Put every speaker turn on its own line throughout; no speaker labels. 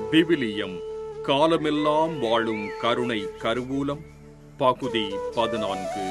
விவிலியம் காலமெல்லாம் வாழும் கருணை கருவூலம் பகுதி பதினான்கு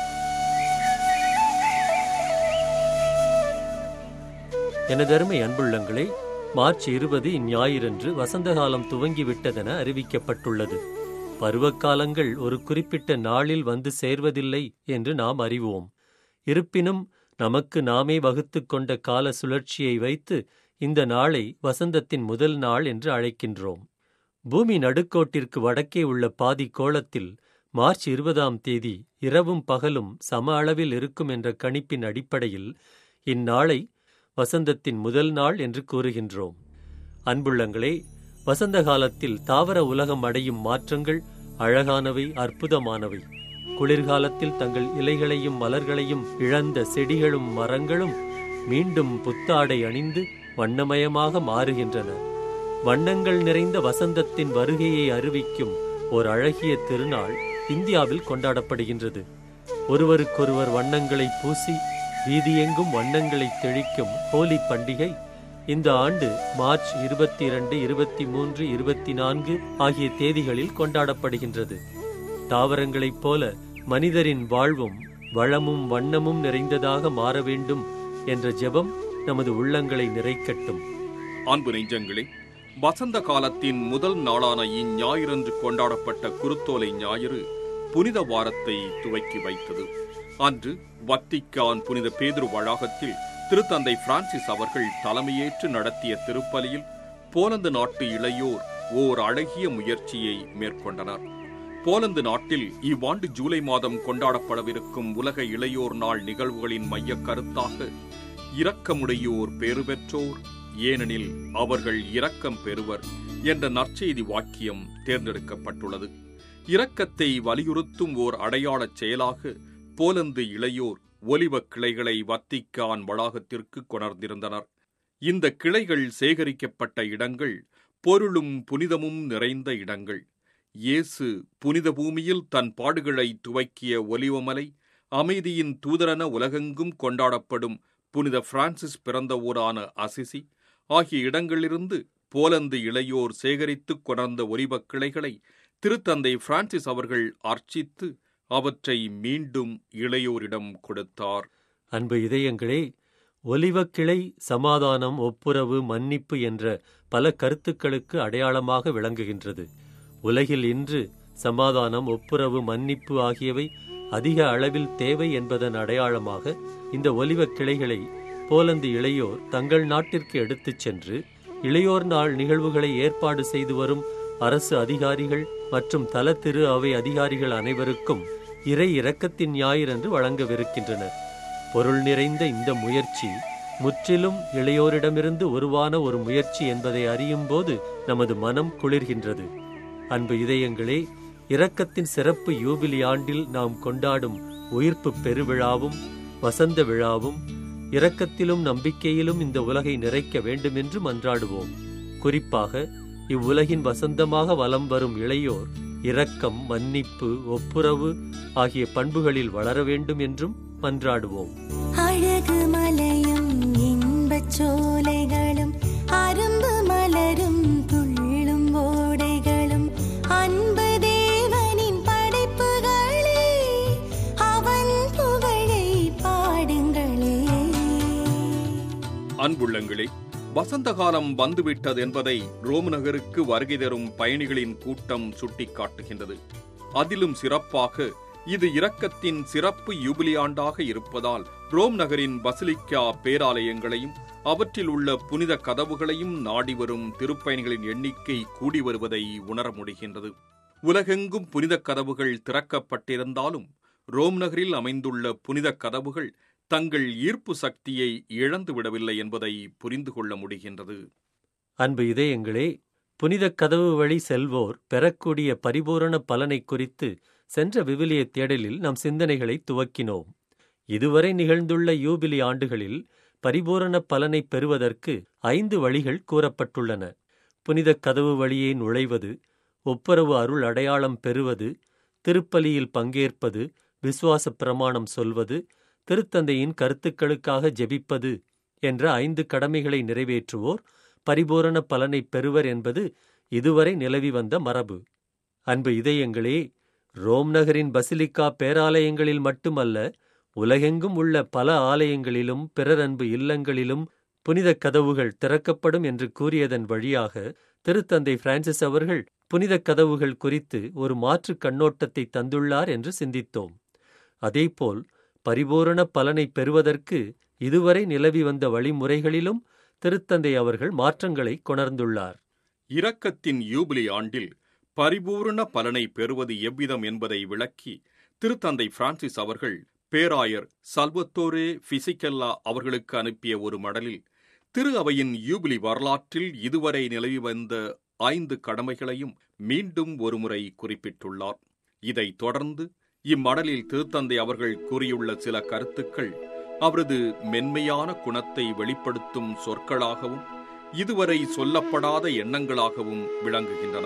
எனதருமை அன்புள்ளங்களே மார்ச் இருபது இந்ஞாயிறன்று வசந்த காலம் துவங்கிவிட்டதென அறிவிக்கப்பட்டுள்ளது பருவகாலங்கள் ஒரு குறிப்பிட்ட நாளில் வந்து சேர்வதில்லை என்று நாம் அறிவோம் இருப்பினும் நமக்கு நாமே வகுத்துக் கொண்ட கால சுழற்சியை வைத்து இந்த நாளை வசந்தத்தின் முதல் நாள் என்று அழைக்கின்றோம் பூமி நடுக்கோட்டிற்கு வடக்கே உள்ள பாதி கோளத்தில் மார்ச் இருபதாம் தேதி இரவும் பகலும் சம அளவில் இருக்கும் என்ற கணிப்பின் அடிப்படையில் இந்நாளை வசந்தத்தின் முதல் நாள் என்று கூறுகின்றோம் அன்புள்ளங்களே வசந்த காலத்தில் தாவர உலகம் அடையும் மாற்றங்கள் அழகானவை அற்புதமானவை குளிர்காலத்தில் தங்கள் இலைகளையும் மலர்களையும் இழந்த செடிகளும் மரங்களும் மீண்டும் புத்தாடை அணிந்து வண்ணமயமாக மாறுகின்றன வண்ணங்கள் நிறைந்த வசந்தத்தின் வருகையை அறிவிக்கும் ஓர் அழகிய திருநாள் இந்தியாவில் கொண்டாடப்படுகின்றது ஒருவருக்கொருவர் வண்ணங்களை பூசி வீதியெங்கும் வண்ணங்களை தெளிக்கும் ஹோலி பண்டிகை இந்த ஆண்டு மார்ச் இருபத்தி இரண்டு இருபத்தி மூன்று இருபத்தி நான்கு ஆகிய தேதிகளில் கொண்டாடப்படுகின்றது தாவரங்களைப் போல மனிதரின் வாழ்வும் வளமும் வண்ணமும் நிறைந்ததாக மாற வேண்டும் என்ற ஜெபம் நமது உள்ளங்களை நிறைக்கட்டும்
அன்பு நெஞ்சங்களே வசந்த காலத்தின் முதல் நாளான இஞ்ஞாயிறன்று கொண்டாடப்பட்ட குருத்தோலை ஞாயிறு புனித வாரத்தை துவக்கி வைத்தது அன்று வத்திக்கான் புனித பேதுரு வளாகத்தில் திருத்தந்தை பிரான்சிஸ் அவர்கள் தலைமையேற்று நடத்திய திருப்பலியில் போலந்து நாட்டு இளையோர் ஓர் அழகிய முயற்சியை மேற்கொண்டனர் போலந்து நாட்டில் இவ்வாண்டு ஜூலை மாதம் கொண்டாடப்படவிருக்கும் உலக இளையோர் நாள் நிகழ்வுகளின் மையக் கருத்தாக இரக்கமுடையோர் பேறு பெற்றோர் ஏனெனில் அவர்கள் இரக்கம் பெறுவர் என்ற நற்செய்தி வாக்கியம் தேர்ந்தெடுக்கப்பட்டுள்ளது இரக்கத்தை வலியுறுத்தும் ஓர் அடையாளச் செயலாக போலந்து இளையோர் ஒலிவக் கிளைகளை வத்திக்கான் வளாகத்திற்கு கொணர்ந்திருந்தனர் இந்த கிளைகள் சேகரிக்கப்பட்ட இடங்கள் பொருளும் புனிதமும் நிறைந்த இடங்கள் இயேசு புனித பூமியில் தன் பாடுகளை துவக்கிய ஒலிவமலை அமைதியின் தூதரென உலகெங்கும் கொண்டாடப்படும் புனித பிரான்சிஸ் பிறந்த ஊரான அசிசி ஆகிய இடங்களிலிருந்து போலந்து இளையோர் சேகரித்துக் கொணர்ந்த ஒலிவக் கிளைகளை திருத்தந்தை பிரான்சிஸ் அவர்கள் அர்ச்சித்து அவற்றை மீண்டும் இளையோரிடம் கொடுத்தார்
அன்பு இதயங்களே ஒலிவக்கிளை சமாதானம் ஒப்புரவு மன்னிப்பு என்ற பல கருத்துக்களுக்கு அடையாளமாக விளங்குகின்றது உலகில் இன்று சமாதானம் ஒப்புரவு மன்னிப்பு ஆகியவை அதிக அளவில் தேவை என்பதன் அடையாளமாக இந்த ஒலிவக் கிளைகளை போலந்து இளையோர் தங்கள் நாட்டிற்கு எடுத்துச் சென்று இளையோர் நாள் நிகழ்வுகளை ஏற்பாடு செய்து வரும் அரசு அதிகாரிகள் மற்றும் தல திரு அவை அதிகாரிகள் அனைவருக்கும் இறை இரக்கத்தின் ஞாயிறன்று வழங்கவிருக்கின்றனர் பொருள் நிறைந்த இந்த முயற்சி முற்றிலும் இளையோரிடமிருந்து உருவான ஒரு முயற்சி என்பதை அறியும்போது நமது மனம் குளிர்கின்றது அன்பு இதயங்களே இரக்கத்தின் சிறப்பு யூபிலி ஆண்டில் நாம் கொண்டாடும் உயிர்ப்பு பெருவிழாவும் வசந்த விழாவும் இரக்கத்திலும் நம்பிக்கையிலும் இந்த உலகை நிறைக்க வேண்டுமென்று மன்றாடுவோம் குறிப்பாக இவ்வுலகின் வசந்தமாக வலம் வரும் இளையோர் இரக்கம் மன்னிப்பு ஒப்புரவு ஆகிய பண்புகளில் வளர வேண்டும் என்றும் மன்றாடுவோம்
அழகு மலையும் இன்பச் சோலைகளும் அரும்பு மலரும் துள்ளும் ஓடைகளும் அன்பு தேவனின் படைப்புகளே அவன் புகழை பாடுங்களே
அன்புள்ளங்களே வசந்த காலம் வந்துவிட்டது என்பதை ரோம் நகருக்கு வருகை தரும் பயணிகளின் கூட்டம் சுட்டிக்காட்டுகின்றது அதிலும் சிறப்பாக இது இரக்கத்தின் சிறப்பு யூபிலி ஆண்டாக இருப்பதால் ரோம் நகரின் பசிலிக்கா பேராலயங்களையும் அவற்றில் உள்ள புனித கதவுகளையும் நாடி வரும் திருப்பயணிகளின் எண்ணிக்கை கூடி வருவதை உணர முடிகின்றது உலகெங்கும் புனித கதவுகள் திறக்கப்பட்டிருந்தாலும் ரோம் நகரில் அமைந்துள்ள புனித கதவுகள் தங்கள் ஈர்ப்பு சக்தியை இழந்து விடவில்லை என்பதை புரிந்து கொள்ள முடிகின்றது
அன்பு இதயங்களே புனித கதவு வழி செல்வோர் பெறக்கூடிய பரிபூரண பலனை குறித்து சென்ற விவிலிய தேடலில் நம் சிந்தனைகளை துவக்கினோம் இதுவரை நிகழ்ந்துள்ள யூபிலி ஆண்டுகளில் பரிபூரண பலனை பெறுவதற்கு ஐந்து வழிகள் கூறப்பட்டுள்ளன புனித கதவு வழியே நுழைவது ஒப்புரவு அருள் அடையாளம் பெறுவது திருப்பலியில் பங்கேற்பது விசுவாச பிரமாணம் சொல்வது திருத்தந்தையின் கருத்துக்களுக்காக ஜெபிப்பது என்ற ஐந்து கடமைகளை நிறைவேற்றுவோர் பரிபூரண பலனை பெறுவர் என்பது இதுவரை நிலவி வந்த மரபு அன்பு இதயங்களே ரோம் நகரின் பசிலிக்கா பேராலயங்களில் மட்டுமல்ல உலகெங்கும் உள்ள பல ஆலயங்களிலும் பிறர் அன்பு இல்லங்களிலும் புனித கதவுகள் திறக்கப்படும் என்று கூறியதன் வழியாக திருத்தந்தை பிரான்சிஸ் அவர்கள் புனித கதவுகள் குறித்து ஒரு மாற்று கண்ணோட்டத்தை தந்துள்ளார் என்று சிந்தித்தோம் அதேபோல் பரிபூரண பலனை பெறுவதற்கு இதுவரை நிலவி வந்த வழிமுறைகளிலும் திருத்தந்தை அவர்கள் மாற்றங்களை கொணர்ந்துள்ளார்
இரக்கத்தின் யூபிலி ஆண்டில் பரிபூரண பலனை பெறுவது எவ்விதம் என்பதை விளக்கி திருத்தந்தை பிரான்சிஸ் அவர்கள் பேராயர் சல்வத்தோரே பிசிகெல்லா அவர்களுக்கு அனுப்பிய ஒரு மடலில் திரு அவையின் யூபிலி வரலாற்றில் இதுவரை நிலவி வந்த ஐந்து கடமைகளையும் மீண்டும் ஒருமுறை குறிப்பிட்டுள்ளார் இதைத் தொடர்ந்து இம்மடலில் திருத்தந்தை அவர்கள் கூறியுள்ள சில கருத்துக்கள் அவரது மென்மையான குணத்தை வெளிப்படுத்தும் சொற்களாகவும் இதுவரை சொல்லப்படாத எண்ணங்களாகவும் விளங்குகின்றன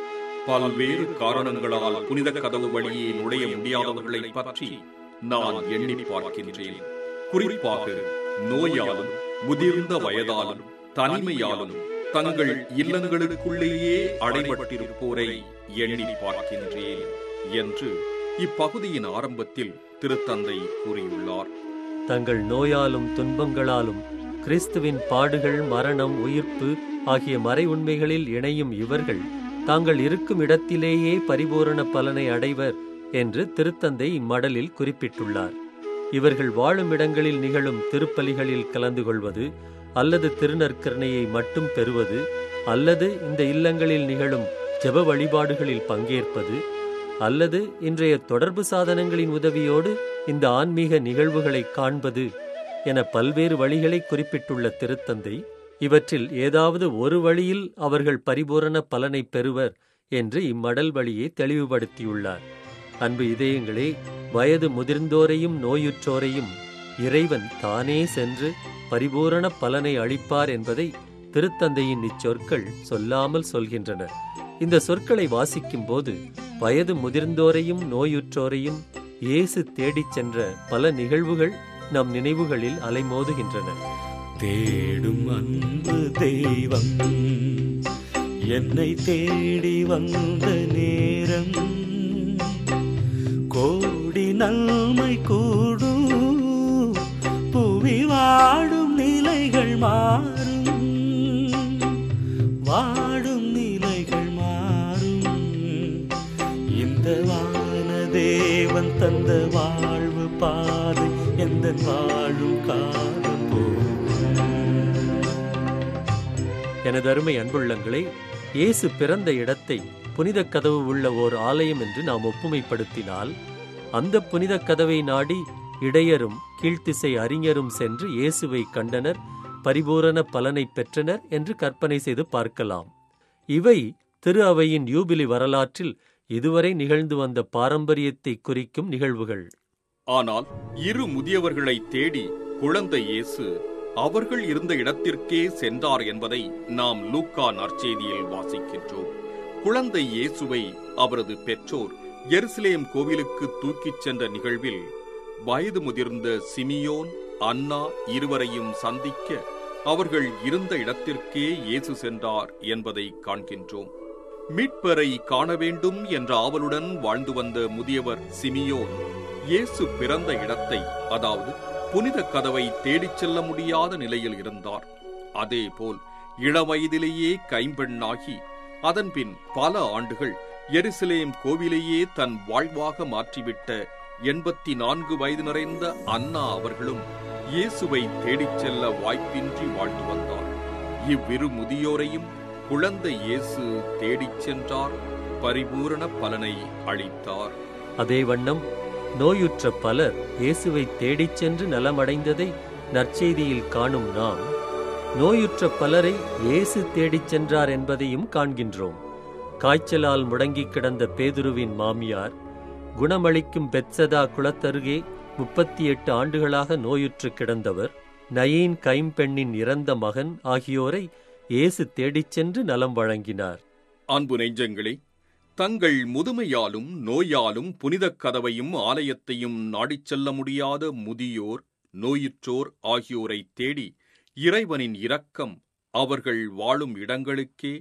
பல்வேறு காரணங்களால் புனித கதவு வழியே நுழைய முடியாதவர்களை பற்றி நான் எண்ணி பார்க்கின்றேன் குறிப்பாக நோயாலும் முதிர்ந்த வயதாலும் தனிமையாலும் தங்கள் இல்லங்களுக்குள்ளேயே அடைபட்டிருப்போரை எண்ணி பார்க்கின்றேன் என்று இப்பகுதியின் ஆரம்பத்தில் திருத்தந்தை கூறியுள்ளார்
தங்கள் நோயாலும் துன்பங்களாலும் கிறிஸ்துவின் பாடுகள் மரணம் உயிர்ப்பு ஆகிய மறை உண்மைகளில் இணையும் இவர்கள் தாங்கள் இருக்கும் இடத்திலேயே பரிபூரண பலனை அடைவர் என்று திருத்தந்தை இம்மடலில் குறிப்பிட்டுள்ளார் இவர்கள் வாழும் இடங்களில் நிகழும் திருப்பலிகளில் கலந்து கொள்வது அல்லது திருநற்கரணையை மட்டும் பெறுவது அல்லது இந்த இல்லங்களில் நிகழும் ஜெப வழிபாடுகளில் பங்கேற்பது அல்லது இன்றைய தொடர்பு சாதனங்களின் உதவியோடு இந்த ஆன்மீக நிகழ்வுகளை காண்பது என பல்வேறு வழிகளை குறிப்பிட்டுள்ள திருத்தந்தை இவற்றில் ஏதாவது ஒரு வழியில் அவர்கள் பரிபூரண பலனை பெறுவர் என்று இம்மடல் வழியை தெளிவுபடுத்தியுள்ளார் அன்பு இதயங்களே வயது முதிர்ந்தோரையும் நோயுற்றோரையும் இறைவன் தானே சென்று பரிபூரண பலனை அளிப்பார் என்பதை திருத்தந்தையின் இச்சொற்கள் சொல்லாமல் சொல்கின்றன இந்த சொற்களை வாசிக்கும் போது வயது முதிர்ந்தோரையும் நோயுற்றோரையும் இயேசு தேடிச் சென்ற பல நிகழ்வுகள் நம் நினைவுகளில் அலைமோதுகின்றன
தேடும் அன்பு தெய்வம் என்னை தேடி வந்த நேரம் கோடி நன்மை கூடும் புவி வாடும் நிலைகள் மாறும் வாடும் நிலைகள் மாறும் இந்த வான தேவன் தந்த வாழ்வு பாதை எந்த வாழும் காலம்
எனது அருமை அன்புள்ளங்களே இயேசு பிறந்த இடத்தை புனித கதவு உள்ள ஓர் ஆலயம் என்று நாம் ஒப்புமைப்படுத்தினால் அந்த புனித கதவை நாடி இடையரும் கீழ்த்திசை அறிஞரும் சென்று இயேசுவை கண்டனர் பரிபூரண பலனை பெற்றனர் என்று கற்பனை செய்து பார்க்கலாம் இவை திரு அவையின் யூபிலி வரலாற்றில் இதுவரை நிகழ்ந்து வந்த பாரம்பரியத்தை குறிக்கும் நிகழ்வுகள்
ஆனால் இரு முதியவர்களை தேடி குழந்தை இயேசு அவர்கள் இருந்த இடத்திற்கே சென்றார் என்பதை நாம் லூக்கா நற்செய்தியில் வாசிக்கின்றோம் குழந்தை இயேசுவை அவரது பெற்றோர் எருசலேம் கோவிலுக்கு தூக்கிச் சென்ற நிகழ்வில் வயது முதிர்ந்த சிமியோன் அன்னா இருவரையும் சந்திக்க அவர்கள் இருந்த இடத்திற்கே இயேசு சென்றார் என்பதை காண்கின்றோம் மீட்பரை காண வேண்டும் என்ற ஆவலுடன் வாழ்ந்து வந்த முதியவர் சிமியோன் இயேசு பிறந்த இடத்தை அதாவது புனித கதவை தேடிச் செல்ல முடியாத நிலையில் இருந்தார் அதேபோல் இளவயதிலேயே கைம்பெண்ணாகி அதன்பின் பல ஆண்டுகள் எருசலேம் கோவிலையே தன் வாழ்வாக மாற்றிவிட்ட எண்பத்தி நான்கு வயது நிறைந்த அண்ணா அவர்களும் இயேசுவை தேடிச் செல்ல வாய்ப்பின்றி வாழ்ந்து வந்தார் இவ்விரு முதியோரையும் குழந்தை இயேசு தேடிச் சென்றார் பரிபூரண பலனை அளித்தார்
அதே வண்ணம் நோயுற்ற பலர் இயேசுவை தேடிச் சென்று நலமடைந்ததை நற்செய்தியில் காணும் நாம் நோயுற்ற பலரை இயேசு தேடிச் சென்றார் என்பதையும் காண்கின்றோம் காய்ச்சலால் முடங்கிக் கிடந்த பேதுருவின் மாமியார் குணமளிக்கும் பெத்சதா குளத்தருகே முப்பத்தி எட்டு ஆண்டுகளாக நோயுற்று கிடந்தவர் நயீன் கைம்பெண்ணின் இறந்த மகன் ஆகியோரை இயேசு தேடிச் சென்று நலம் வழங்கினார்
அன்பு நெஞ்சங்களே தங்கள் முதுமையாலும் நோயாலும் புனிதக் கதவையும் ஆலயத்தையும் நாடிச் செல்ல முடியாத முதியோர் நோயுற்றோர் ஆகியோரை தேடி இறைவனின் இரக்கம் அவர்கள் வாழும் இடங்களுக்கே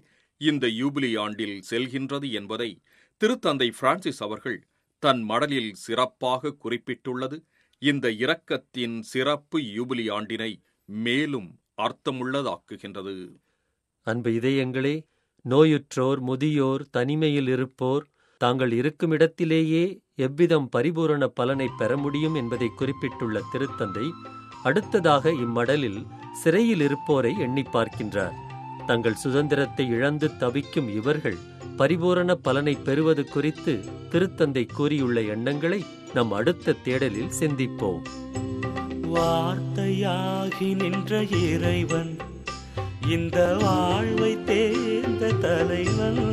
இந்த யூபிலி ஆண்டில் செல்கின்றது என்பதை திருத்தந்தை பிரான்சிஸ் அவர்கள் தன் மடலில் சிறப்பாக குறிப்பிட்டுள்ளது இந்த இரக்கத்தின் சிறப்பு யூபிலி ஆண்டினை மேலும் அர்த்தமுள்ளதாக்குகின்றது
அன்பு இதயங்களே நோயுற்றோர் முதியோர் தனிமையில் இருப்போர் தாங்கள் இருக்கும் இடத்திலேயே எவ்விதம் பரிபூரண பலனை பெற முடியும் என்பதை குறிப்பிட்டுள்ள திருத்தந்தை அடுத்ததாக இம்மடலில் சிறையில் இருப்போரை எண்ணி பார்க்கின்றார் தங்கள் சுதந்திரத்தை இழந்து தவிக்கும் இவர்கள் பரிபூரண பலனை பெறுவது குறித்து திருத்தந்தை கூறியுள்ள எண்ணங்களை நம் அடுத்த தேடலில் சிந்திப்போம்
வார்த்தையாகி நின்ற இறைவன் இந்த வாழ்வை தேர்ந்த தலைவன்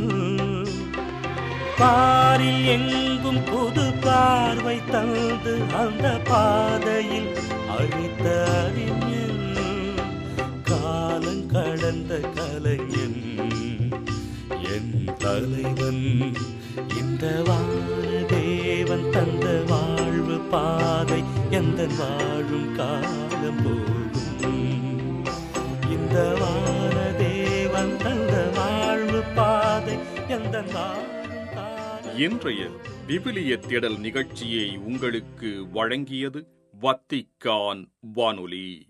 பாரில் எங்கும் புது பார்வை தந்து அந்த பாதையில் அழித்த அறிஞன் காலம் கடந்த கலைஞன் என் தலைவன் இந்த வான தேவன் தந்த வாழ்வு பாதை எந்த வாழும் காலம் போகும் இந்த வான தேவன் தந்த வாழ்வு பாதை எந்த வாழும் காலம்
இன்றைய விவிலிய தேடல் நிகழ்ச்சியை உங்களுக்கு வழங்கியது வத்திக்கான் வானொலி